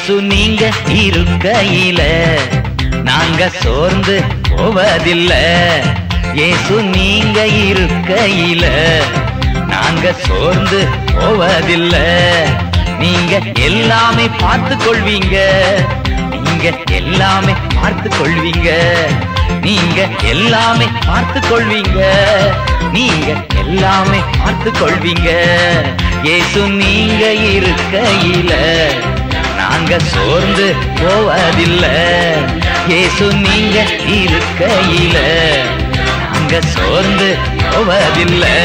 இயேசு நீங்க இருக்கையில நாங்க சோர்ந்து போவதில்லை இயேசு நீங்க இருக்கையில நாங்க சோர்ந்து போவதில்லை நீங்க எல்லாமே பார்த்து கொள்வீங்க நீங்க எல்லாமே பார்த்து கொள்வீங்க நீங்க எல்லாமே பார்த்து கொள்வீங்க நீங்க எல்லாமே பார்த்து கொள்வீங்க இயேசு நீங்க இருக்கையில நாங்க சோர்ந்து போவதில்லை இயேசு நீங்க இருக்கையில நாங்க சோர்ந்து போவதில்லை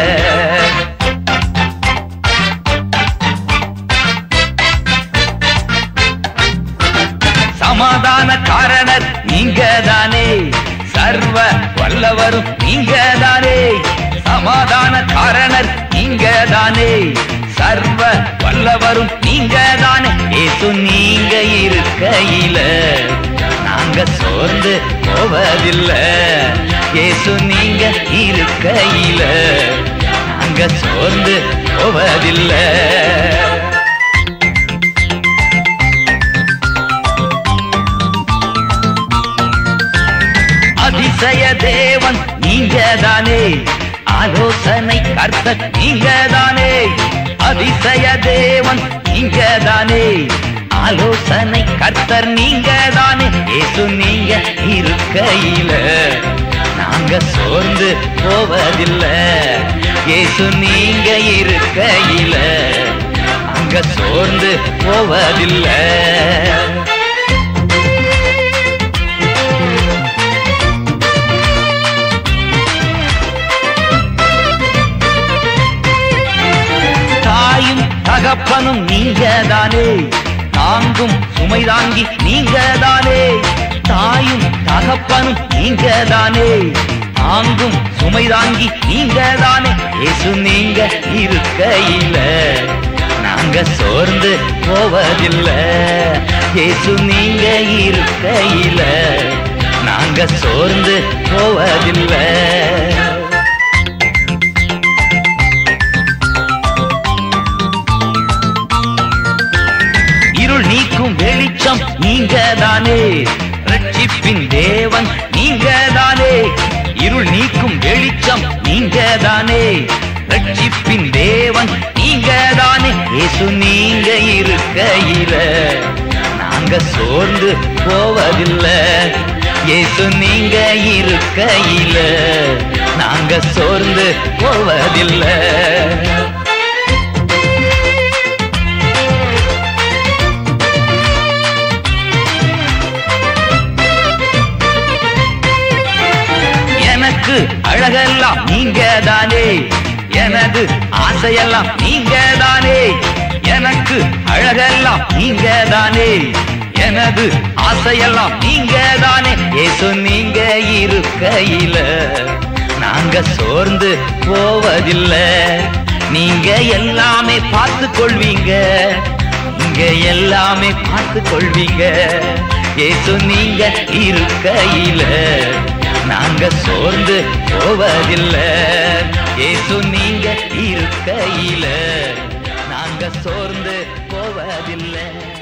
சமாதான காரணர் நீங்க தானே சர்வ வல்லவரும் நீங்க தானே சமாதான காரணர் நீங்க தானே சர்வ வல்லவரும் நீங்க தானே ஏசு நீங்க இருக்கையில நாங்க சோர்ந்து போவதில்லை ஏசு நீங்க இருக்கையில நாங்க சோர்ந்து போவதில்லை அதிசய தேவன் நீங்க தானே ஆலோசனை கர்த்த நீங்க தானே அதிசய தேவன் நீங்க தானே ஆலோசனை கர்த்தர் நீங்க தானே ஏசு நீங்க இருக்கையில நாங்க சோர்ந்து போவதில்லை ஏசு நீங்க இருக்கையில நாங்க சோர்ந்து போவதில்லை தாயும் தகப்பனும் நீங்க தானே தாங்கும் சுமை தாங்கி நீங்க தானே தாயும் தகப்பனும் நீங்க தானே தாங்கும் சுமை தாங்கி நீங்க தானே இயேசு நீங்க இருக்கையில நாங்க சோர்ந்து போவதில்லை இயேசு நீங்க இருக்கையில நாங்க சோர்ந்து போவதில்லை இருள் நீக்கும் வெளிச்சம் நீங்க தானே ரட்சிப்பின் தேவன் நீங்க தானே இருள் நீக்கும் வெளிச்சம் நீங்க தானே ரட்சிப்பின் தேவன் நீங்க தானே இயேசு நீங்க இருக்கையில நாங்க சோர்ந்து போவதில்லை இயேசு நீங்க இருக்கையில நாங்க சோர்ந்து போவதில்லை எனக்கு அழகெல்லாம் நீங்க தானே எனது ஆசையெல்லாம் நீங்க தானே எனக்கு அழகெல்லாம் நீங்க தானே எனது ஆசையெல்லாம் நீங்க தானே ஏசு நீங்க இருக்கையில நாங்க சோர்ந்து போவதில்லை நீங்க எல்லாமே பார்த்து கொள்வீங்க நீங்க எல்லாமே பார்த்து கொள்வீங்க ஏசு நீங்க இருக்கையில நாங்க சோர்ந்து போவதில்லை ஏசு நீங்க இருக்கையில நாங்க சோர்ந்து போவதில்லை